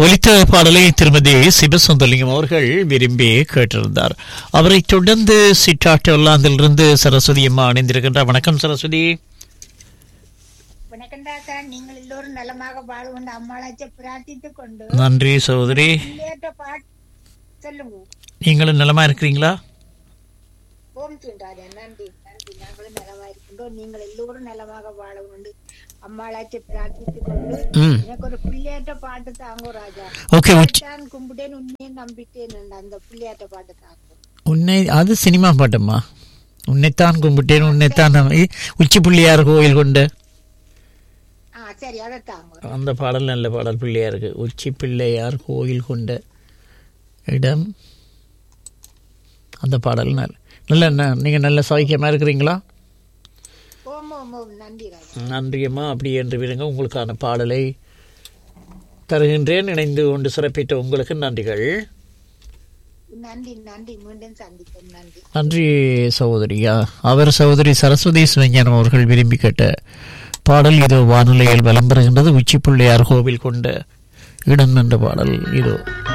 ஒலித்த பாடலை திருமதி சிவசுந்தலிங்கம் அவர்கள் விரும்பி கேட்டிருந்தார் அவரை தொடர்ந்து சிட்டாட்டு ஒல்லாந்திலிருந்து சரஸ்வதி அம்மா அணிந்திருக்கின்றார் வணக்கம் சரஸ்வதி வணக்கம் தாத்தா நீங்கள் எல்லோரும் நலமாக வாழ்வுண்டு அம்மாளாச்ச பிரார்த்தித்துக் கொண்டு நன்றி சகோதரி பிள்ளையர்ட்ட பாட்டு சொல்லுங்க நீங்களும் நலமா இருக்கிறீங்களா ஓம் தூண்டாரே நன்றி நன்றி நாங்களும் நலமா இருக்கின்றோம் நீங்கள் எல்லோரும் நலமாக வாழ உண்டு அம்மாளாச்ச பிரார்த்தித்துக் கொண்டு ம் எனக்கு ஒரு பிள்ளையாட்ட பாட்டு தாங்கோ ராஜா ஓகே உச்சி தான் கும்பிட்டேன் உன்னையே நம்பிட்டேன் அந்த பிள்ளையாட்ட பாட்டு தாங்கோ உன்னை அது சினிமா பாட்டம்மா உன்னைத்தான் கும்பிட்டேன் உன்னைத்தான் நம்பி- உச்சி பிள்ளையார் கோயில் கொண்டு ஆ சரி அதை தாங்க அந்த பாடல் நல்ல பாடல் பிள்ளையாருக்கு உச்சி பிள்ளையார் கோயில் கொண்ட இடம் அந்த பாடல் நல்ல நல்ல ந- நீங்க நல்ல சௌக்கியமா இருக்கிறீங்களா ஓம் ஓம் ஓம் நன்றி ராஜா நன்றியம்மா அப்படி என்று விடுங்க உங்களுக்கான பாடலை தருகின்றேன் இணைந்து கொண்டு சிறப்பித்த உங்களுக்கு நன்றிகள் நன்றி நன்றி மீண்டும் சந்திப்போம் நன்றி நன்றி சகோதரியா அவர் சகோதரி சரஸ்வதி சிவஞானம் அவர்கள் விரும்பி கேட்ட பாடல் இதோ வானிலையில் வலம் பெறுகின்றது உச்சி பிள்ளையார் கோவில் கொண்ட இடம் என்ற பாடல் இதோ